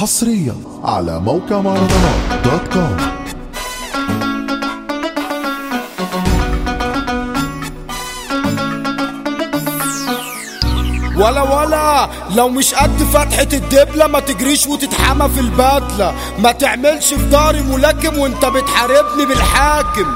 حصريا على موقع مهرجانات دوت كوم ولا ولا لو مش قد فتحة الدبلة ما تجريش وتتحمى في البدلة ما تعملش في داري ملاكم وانت بتحاربني بالحاكم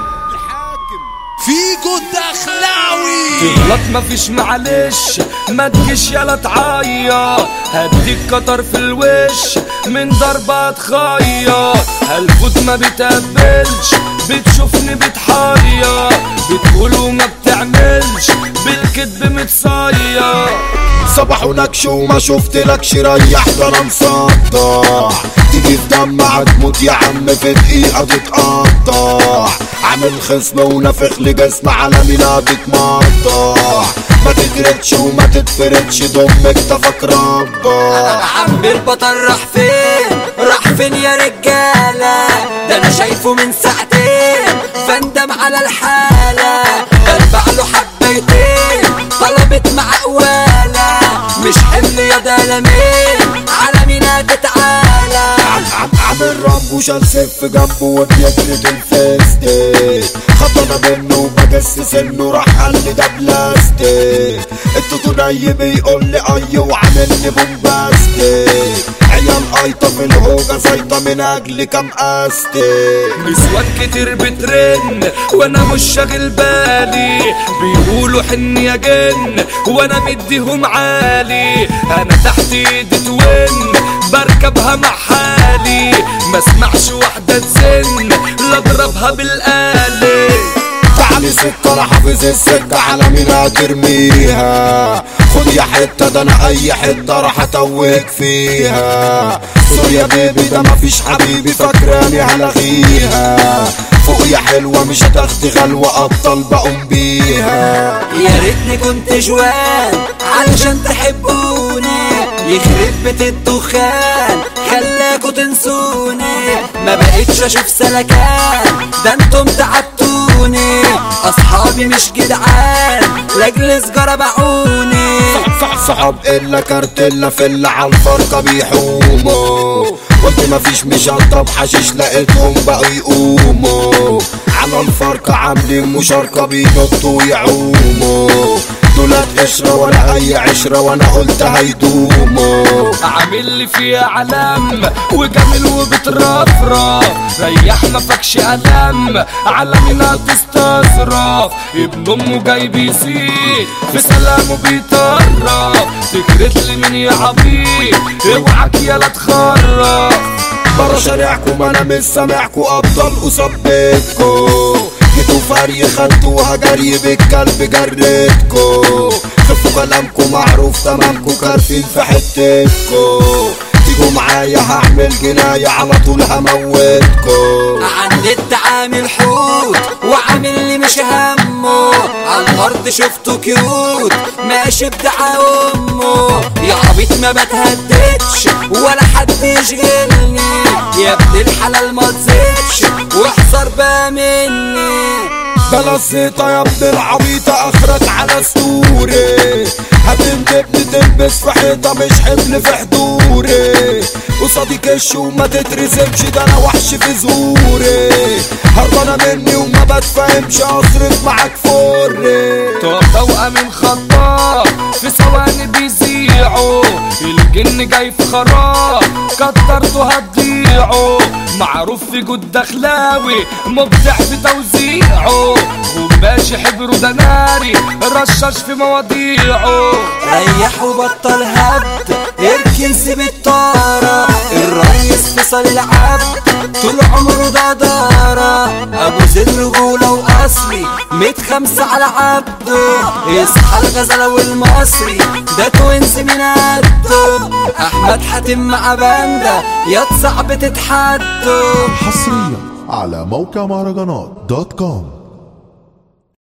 فيجو الدخلاوي تغلط مفيش معلش ما تجيش يلا تعيط هديك قطر في الوش من ضربة تخيط هالفوت ما بتقبلش بتشوفني بتحير بتقول وما بتعملش بالكدب متصير صباح ونكش وما شفت لكش ريح ده انا مصدع تيجي في دم هتموت يا عم في دقيقة تتقطع عامل خصم ونافخ لجسم على مينا تتمطع ما تجردش وما تتفردش ضم كتفك ربع عم البطل راح فين راح فين يا رجالة ده انا شايفه من ساعتين فندم على الحالة بربع له حبيتين طلبت مع قوالة مش حمل يا دلمين على مينا تتعالى عم عامل رامبو شال سيف جنبه وبيجلد الفستك خطنا منه بجس سنه راح قال لي ده بلاستيك التوتو ني بيقول لي اي وعاملني بومباستيك عيال قايطة في الهوجة زيطة من اجل كام استيك نسوان كتير بترن وانا مش شاغل بالي بيقولوا حن يا جن وانا مديهم عالي انا تحت ايدي توين بركبها مع حالي ما اسمعش واحدة تزن لا اضربها بالآلي تعالي سكة انا حافظ السكة على مين هترميها خد يا حتة ده انا اي حتة راح اتوهك فيها سوري يا بيبي ده مفيش حبيبي فاكراني هلغيها فوق يا حلوة مش هتاخدي غلوة ابطال بقوم بيها يا ريتني كنت جوان علشان تحبوني يخرب بيت الدخان خلاكوا تنسوني ما بقتش اشوف سلكان ده انتم تعبتوني اصحابي مش جدعان لاجل سجارة باعوني صحاب الا كارتيلا فيلا على الفرقة بيحوموا قلت مفيش مشطب حشيش لقيتهم بقوا يقوموا على الفرقة عاملين مشاركة بينطوا ويعوموا دولت قشرة ولا أي عشرة وأنا قلت هيدوموا عامل لي فيها علام وجميل وبترفرف ريح ما فكش ألم على مينا تستظرف ابن امه جاي بيزيد في سلامه بيطرف فكرت لي مين يا عبيط اوعك يلا تخرف برا شارعكم أنا مش سامعكم أبطال وصبيتكم جيتوا فري خدتوها جري بالكلب جريتكم خفوا كلامكم معروف تمامكم كارفين في حتتكم تيجوا معايا هعمل جناية على طول هموتكم عندي التعامل حوت وعامل لي مش همه على الارض شفته كيوت ماشي بدعا امه يا عبيط ما بتهددش ولا حد يشغلني يا ابن الحلال ما تزيدش واحذر بقى مني بلا الزيطة يا ابن العبيطة اخرك على ستوري هتندبني تلبس في حيطة مش حمل في حضوري قصادي كش وما تترسمش ده انا وحش في زوري هربانة مني وما بتفهمش اصرف معاك فري توقع من خطاب في ثواني بيذيعوا الجن جاي في خراب كترته هتضيعوا معروف في جود دخلاوي مبدع في توزيعه وماشي حبره ده ناري رشاش في مواضيعه ريح وبطل هبد اركن سيب الطارة الريس فيصل العبد طول عمره ده دارة ابو زيد رجولة واصلي ميت خمسة على عبده يصحى الغزالة والمصري ده توينز من قده احمد حاتم مع باندا يا صعب تتحدوا حصريا على موقع مهرجانات دوت كوم